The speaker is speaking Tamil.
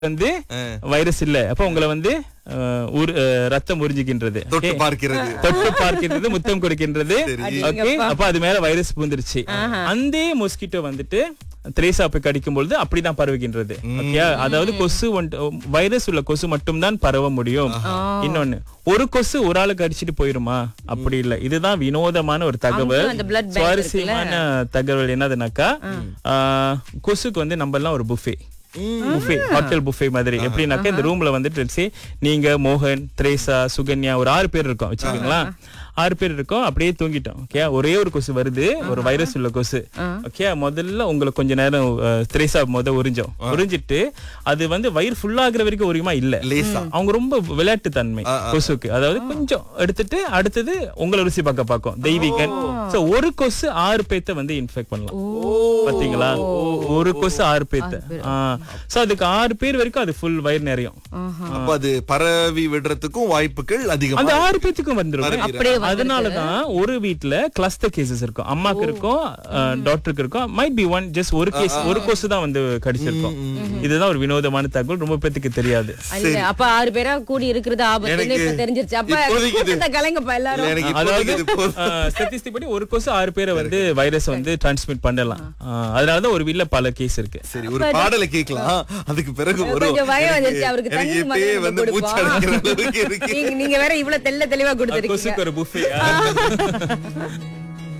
வந்து வைரஸ் இல்ல அப்ப உங்களை வந்து அஹ், உரு- அஹ், ரத்தம் உறிஞ்சுகின்றது தொட்டு Okay? பார்க்கிறது தொட்டு பார்க்கின்றது முத்தம் கொடுக்கின்றது சரி. ஓகே அப்ப அது மேல வைரஸ் பூந்துருச்சு அந்த மொஸ்கிட்டோ வந்துட்டு திரேசா போய் கடிக்கும் பொழுது அப்படிதான் பரவுகின்றது ஓகே அதாவது கொசு வைரஸ் உள்ள கொசு மட்டும்தான் பரவ முடியும் இன்னொன்னு ஒரு கொசு ஒரு ஆளுக்கு அடிச்சிட்டு போயிருமா அப்படி இல்ல இதுதான் வினோதமான ஒரு தகவல் அந்த blood bank சுவாரஸ்யமான தகவல் என்னதுனாக்கா ஆஹ், கொசுக்கு வந்து நம்ம எல்லாம் ஒரு புஃபே புஃபே ஹோட்டல் புஃபே மாதிரி எப்படின்னாக்கா இந்த ரூம்ல வந்துட்டு let's say நீங்க மோகன் திரேசா சுகன்யா ஒரு ஆறு பேர் இருக்கோம் வச்சுக்கோங்களா ஆறு பேர் இருக்கோம் அப்படியே தூங்கிட்டோம் ஓகே ஒரே ஒரு கொசு வருது ஒரு வைரஸ் உள்ள கொசு ஓகே முதல்ல உங்களுக்கு கொஞ்ச நேரம் அஹ், திரேசா முத உறிஞ்சோம் உறிஞ்சிட்டு அது வந்து வயிறு ஃபுல் ஆகுற வரைக்கும் உரியுமா இல்ல லேசா. அவங்க ரொம்ப விளையாட்டு தன்மை கொசுக்கு அதாவது கொஞ்சம் எடுத்துட்டு அடுத்தது உங்களை ருசி பார்க்க பார்க்கும் தெய்வீகன் சோ ஒரு கொசு ஆறு பேத்த வந்து இன்ஃபெக்ட் பண்ணலாம் பாத்தீங்களா ஒரு கொசு ஆறு பேத்த சோ அதுக்கு ஆறு பேர் வரைக்கும் அது ஃபுல் வயிறு நிறையும் அப்ப அது பரவி விடுறதுக்கும் வாய்ப்புகள் அதிகம் அந்த ஆறு பேத்துக்கும் வந்துரும் அப்படியே அதனாலதான் ஒரு வீட்ல கிளஸ்டர் கேசஸ் இருக்கும் அம்மாக்கு இருக்கும் டாக்டருக்கு இருக்கும் மைட் பி ஒன் ஜஸ்ட் ஒரு கேஸ் ஒரு கொசு தான் வந்து கடிச்சிருக்கும் இதுதான் ஒரு வினோதமான தகவல் ரொம்ப பேத்துக்கு தெரியாது அல்ல அப்ப ஆறு பேரா கூடி இருக்கிறது ஆபத்துன்னு எனக்கு இப்ப தெரிஞ்சிருச்சு அப்ப இப்போதைக்கு இது- கூட்டத்தை கலைங்கப்பா எல்லாரும் எனக்கு அதாவது இப்போதைக்கு இது போதும். ஸ்டட்டிஸ்டிக் படி ஒரு கொசு ஆறு பேரை வந்து வைரஸ் வந்து டிரான்ஸ்மிட் பண்ணலாம் ஆஹ் அதனாலதான் ஒரு வீட்ல பல கேஸ் இருக்கு சரி ஒரு பாடலை கேட்கலாம் அதுக்கு பிறகு வரும் கொஞ்சம் பயம் வந்துருச்சு எனக்கு- அவருக்கு எனக்கு தண்ணி இப்பயே மாதிரி வந்து மூச்சு கொடுப்போம். அடைக்கிற அளவுக்கு இருக்கு நீங்க- நீங்க வேற இவ்வளவு தெள்ள தெளிவா கொடுத்துருக்கீங்க கொசுக்கு ஒரு புஃபே